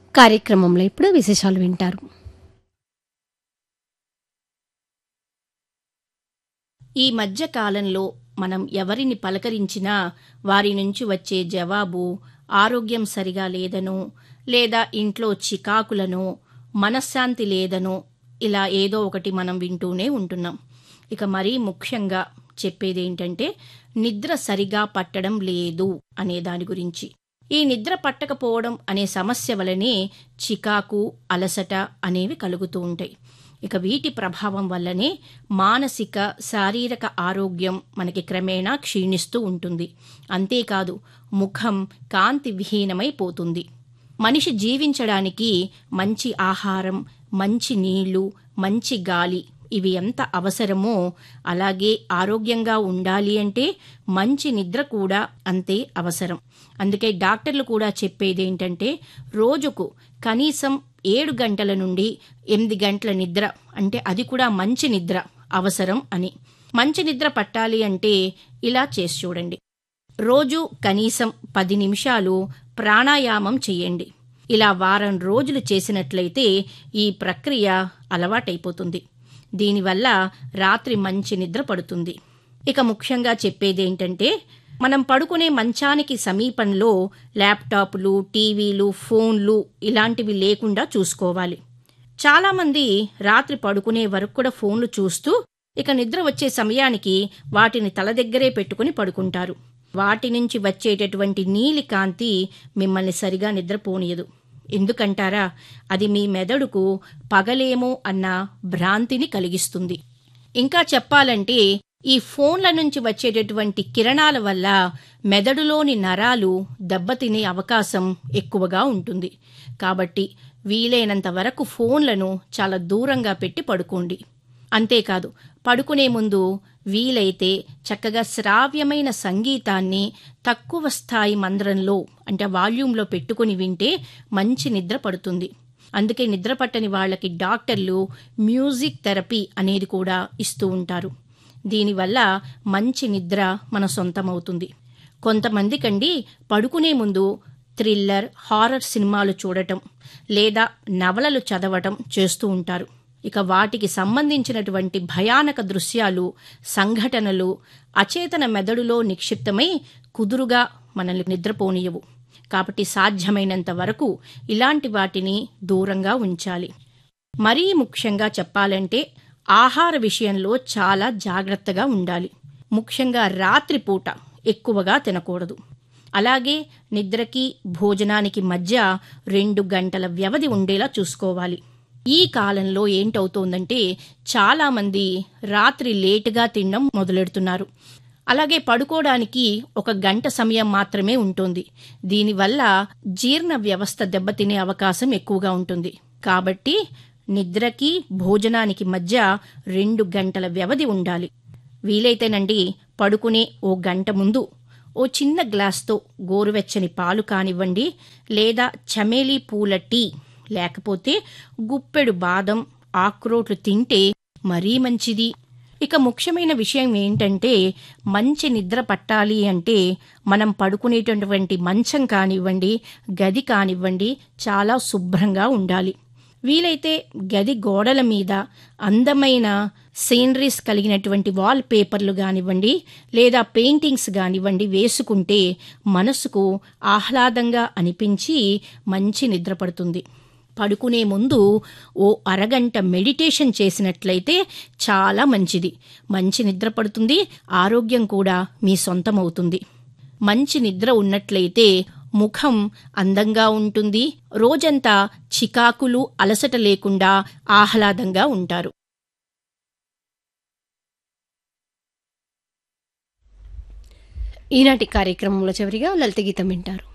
కార్యక్రమంలో ఇప్పుడు విశేషాలు వింటారు ఈ మధ్య కాలంలో మనం ఎవరిని పలకరించినా వారి నుంచి వచ్చే జవాబు ఆరోగ్యం సరిగా లేదనో లేదా ఇంట్లో చికాకులనో మనశ్శాంతి లేదనో ఇలా ఏదో ఒకటి మనం వింటూనే ఉంటున్నాం ఇక మరీ ముఖ్యంగా చెప్పేది ఏంటంటే నిద్ర సరిగా పట్టడం లేదు అనే దాని గురించి ఈ నిద్ర పట్టకపోవడం అనే సమస్య వలనే చికాకు అలసట అనేవి కలుగుతూ ఉంటాయి ఇక వీటి ప్రభావం వల్లనే మానసిక శారీరక ఆరోగ్యం మనకి క్రమేణా క్షీణిస్తూ ఉంటుంది అంతేకాదు ముఖం కాంతి విహీనమైపోతుంది మనిషి జీవించడానికి మంచి ఆహారం మంచి నీళ్లు మంచి గాలి ఇవి ఎంత అవసరమో అలాగే ఆరోగ్యంగా ఉండాలి అంటే మంచి నిద్ర కూడా అంతే అవసరం అందుకే డాక్టర్లు కూడా చెప్పేది ఏంటంటే రోజుకు కనీసం ఏడు గంటల నుండి ఎనిమిది గంటల నిద్ర అంటే అది కూడా మంచి నిద్ర అవసరం అని మంచి నిద్ర పట్టాలి అంటే ఇలా చేసి చూడండి రోజు కనీసం పది నిమిషాలు ప్రాణాయామం చేయండి ఇలా వారం రోజులు చేసినట్లయితే ఈ ప్రక్రియ అలవాటైపోతుంది దీనివల్ల రాత్రి మంచి నిద్ర పడుతుంది ఇక ముఖ్యంగా చెప్పేదేంటంటే మనం పడుకునే మంచానికి సమీపంలో ల్యాప్టాప్లు టీవీలు ఫోన్లు ఇలాంటివి లేకుండా చూసుకోవాలి చాలామంది రాత్రి పడుకునే వరకు కూడా ఫోన్లు చూస్తూ ఇక నిద్ర వచ్చే సమయానికి వాటిని తల దగ్గరే పెట్టుకుని పడుకుంటారు వాటి నుంచి వచ్చేటటువంటి నీలి కాంతి మిమ్మల్ని సరిగా నిద్రపోనియదు ఎందుకంటారా అది మీ మెదడుకు పగలేమో అన్న భ్రాంతిని కలిగిస్తుంది ఇంకా చెప్పాలంటే ఈ ఫోన్ల నుంచి వచ్చేటటువంటి కిరణాల వల్ల మెదడులోని నరాలు దెబ్బతినే అవకాశం ఎక్కువగా ఉంటుంది కాబట్టి వీలైనంత వరకు ఫోన్లను చాలా దూరంగా పెట్టి పడుకోండి అంతేకాదు పడుకునే ముందు వీలైతే చక్కగా శ్రావ్యమైన సంగీతాన్ని తక్కువ స్థాయి మంద్రంలో అంటే వాల్యూమ్లో పెట్టుకుని వింటే మంచి నిద్ర పడుతుంది అందుకే నిద్ర పట్టని వాళ్ళకి డాక్టర్లు మ్యూజిక్ థెరపీ అనేది కూడా ఇస్తూ ఉంటారు దీనివల్ల మంచి నిద్ర మన సొంతమవుతుంది కొంతమందికండి పడుకునే ముందు థ్రిల్లర్ హారర్ సినిమాలు చూడటం లేదా నవలలు చదవటం చేస్తూ ఉంటారు ఇక వాటికి సంబంధించినటువంటి భయానక దృశ్యాలు సంఘటనలు అచేతన మెదడులో నిక్షిప్తమై కుదురుగా మనల్ని నిద్రపోనియవు కాబట్టి సాధ్యమైనంత వరకు ఇలాంటి వాటిని దూరంగా ఉంచాలి మరీ ముఖ్యంగా చెప్పాలంటే ఆహార విషయంలో చాలా జాగ్రత్తగా ఉండాలి ముఖ్యంగా రాత్రిపూట ఎక్కువగా తినకూడదు అలాగే నిద్రకి భోజనానికి మధ్య రెండు గంటల వ్యవధి ఉండేలా చూసుకోవాలి ఈ కాలంలో ఏంటవుతోందంటే చాలామంది రాత్రి లేటుగా తినడం మొదలెడుతున్నారు అలాగే పడుకోవడానికి ఒక గంట సమయం మాత్రమే ఉంటుంది దీనివల్ల జీర్ణ వ్యవస్థ దెబ్బతినే అవకాశం ఎక్కువగా ఉంటుంది కాబట్టి నిద్రకి భోజనానికి మధ్య రెండు గంటల వ్యవధి ఉండాలి వీలైతేనండి పడుకునే ఓ గంట ముందు ఓ చిన్న గ్లాస్తో గోరువెచ్చని పాలు కానివ్వండి లేదా చమేలీ పూల టీ లేకపోతే గుప్పెడు బాదం ఆక్రోట్లు తింటే మరీ మంచిది ఇక ముఖ్యమైన విషయం ఏంటంటే మంచి నిద్ర పట్టాలి అంటే మనం పడుకునేటటువంటి మంచం కానివ్వండి గది కానివ్వండి చాలా శుభ్రంగా ఉండాలి వీలైతే గది గోడల మీద అందమైన సీనరీస్ కలిగినటువంటి వాల్ పేపర్లు కానివ్వండి లేదా పెయింటింగ్స్ కానివ్వండి వేసుకుంటే మనసుకు ఆహ్లాదంగా అనిపించి మంచి నిద్ర పడుతుంది పడుకునే ముందు ఓ అరగంట మెడిటేషన్ చేసినట్లయితే చాలా మంచిది మంచి నిద్ర పడుతుంది ఆరోగ్యం కూడా మీ సొంతమవుతుంది మంచి నిద్ర ఉన్నట్లయితే ముఖం అందంగా ఉంటుంది రోజంతా చికాకులు అలసట లేకుండా ఆహ్లాదంగా ఉంటారు ఈనాటి కార్యక్రమంలో చివరిగా లలిత గీతం వింటారు